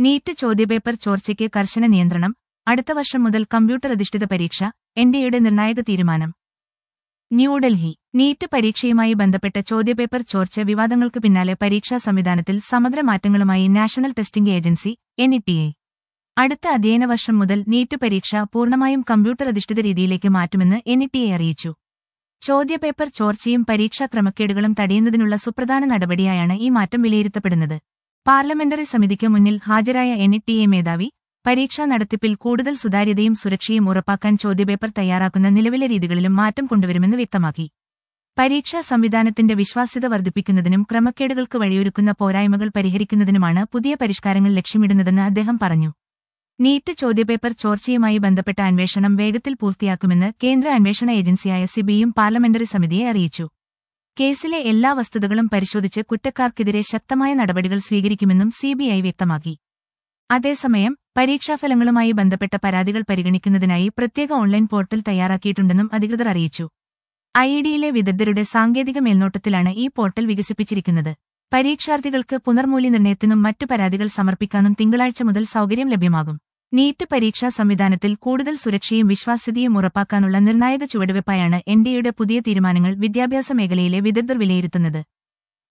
NEET ചോദ്യപേപ്പർ ചോർച്ചയ്ക്ക് കർശന നിയന്ത്രണം അടുത്ത വർഷം മുതൽ കമ്പ്യൂട്ടർ അധിഷ്ഠിത പരീക്ഷ എൻഡിഎയുടെ നിർണായക തീരുമാനം ന്യൂഡൽഹി നീറ്റ് പരീക്ഷയുമായി ബന്ധപ്പെട്ട ചോദ്യപേപ്പർ ചോർച്ച വിവാദങ്ങൾക്ക് പിന്നാലെ പരീക്ഷാ സംവിധാനത്തിൽ സമഗ്ര മാറ്റങ്ങളുമായി നാഷണൽ ടെസ്റ്റിംഗ് ഏജൻസി എൻഇടിഎ അടുത്ത അധ്യയന വർഷം മുതൽ നീറ്റ് പരീക്ഷ പൂർണ്ണമായും കമ്പ്യൂട്ടർ അധിഷ്ഠിത രീതിയിലേക്ക് മാറ്റുമെന്ന് എൻഇടിഎ അറിയിച്ചു ചോദ്യപേപ്പർ ചോർച്ചയും പരീക്ഷാ ക്രമക്കേടുകളും തടയുന്നതിനുള്ള സുപ്രധാന നടപടിയായാണ് ഈ മാറ്റം വിലയിരുത്തപ്പെടുന്നത് പാർലമെന്ററി സമിതിക്ക് മുന്നിൽ ഹാജരായ എൻഇടിഎ മേധാവി പരീക്ഷാ നടത്തിപ്പിൽ കൂടുതൽ സുതാര്യതയും സുരക്ഷയും ഉറപ്പാക്കാൻ ചോദ്യപേപ്പർ തയ്യാറാക്കുന്ന നിലവിലെ രീതികളിലും മാറ്റം കൊണ്ടുവരുമെന്ന് വ്യക്തമാക്കി പരീക്ഷാ സംവിധാനത്തിന്റെ വിശ്വാസ്യത വർദ്ധിപ്പിക്കുന്നതിനും ക്രമക്കേടുകൾക്ക് വഴിയൊരുക്കുന്ന പോരായ്മകൾ പരിഹരിക്കുന്നതിനുമാണ് പുതിയ പരിഷ്കാരങ്ങൾ ലക്ഷ്യമിടുന്നതെന്ന് അദ്ദേഹം പറഞ്ഞു നീറ്റ് ചോദ്യപേപ്പർ ചോർച്ചയുമായി ബന്ധപ്പെട്ട അന്വേഷണം വേഗത്തിൽ പൂർത്തിയാക്കുമെന്ന് കേന്ദ്ര അന്വേഷണ ഏജൻസിയായ സിബിയും പാർലമെന്ററി സമിതിയെ അറിയിച്ചു കേസിലെ എല്ലാ വസ്തുതകളും പരിശോധിച്ച് കുറ്റക്കാർക്കെതിരെ ശക്തമായ നടപടികൾ സ്വീകരിക്കുമെന്നും സിബിഐ വ്യക്തമാക്കി അതേസമയം പരീക്ഷാഫലങ്ങളുമായി ബന്ധപ്പെട്ട പരാതികൾ പരിഗണിക്കുന്നതിനായി പ്രത്യേക ഓൺലൈൻ പോർട്ടൽ തയ്യാറാക്കിയിട്ടുണ്ടെന്നും അധികൃതർ അറിയിച്ചു ഐഡിയിലെ വിദഗ്ധരുടെ സാങ്കേതിക മേൽനോട്ടത്തിലാണ് ഈ പോർട്ടൽ വികസിപ്പിച്ചിരിക്കുന്നത് പരീക്ഷാർത്ഥികൾക്ക് പുനർമൂല്യനിർണ്ണയത്തിനും മറ്റു പരാതികൾ സമർപ്പിക്കാനും തിങ്കളാഴ്ച മുതൽ സൗകര്യം ലഭ്യമാകും നീറ്റ് പരീക്ഷാ സംവിധാനത്തിൽ കൂടുതൽ സുരക്ഷയും വിശ്വാസ്യതയും ഉറപ്പാക്കാനുള്ള നിർണായക ചുവടുവെപ്പായാണ് എൻഡിഎയുടെ പുതിയ തീരുമാനങ്ങൾ വിദ്യാഭ്യാസ മേഖലയിലെ വിദഗ്ധർ വിലയിരുത്തുന്നത്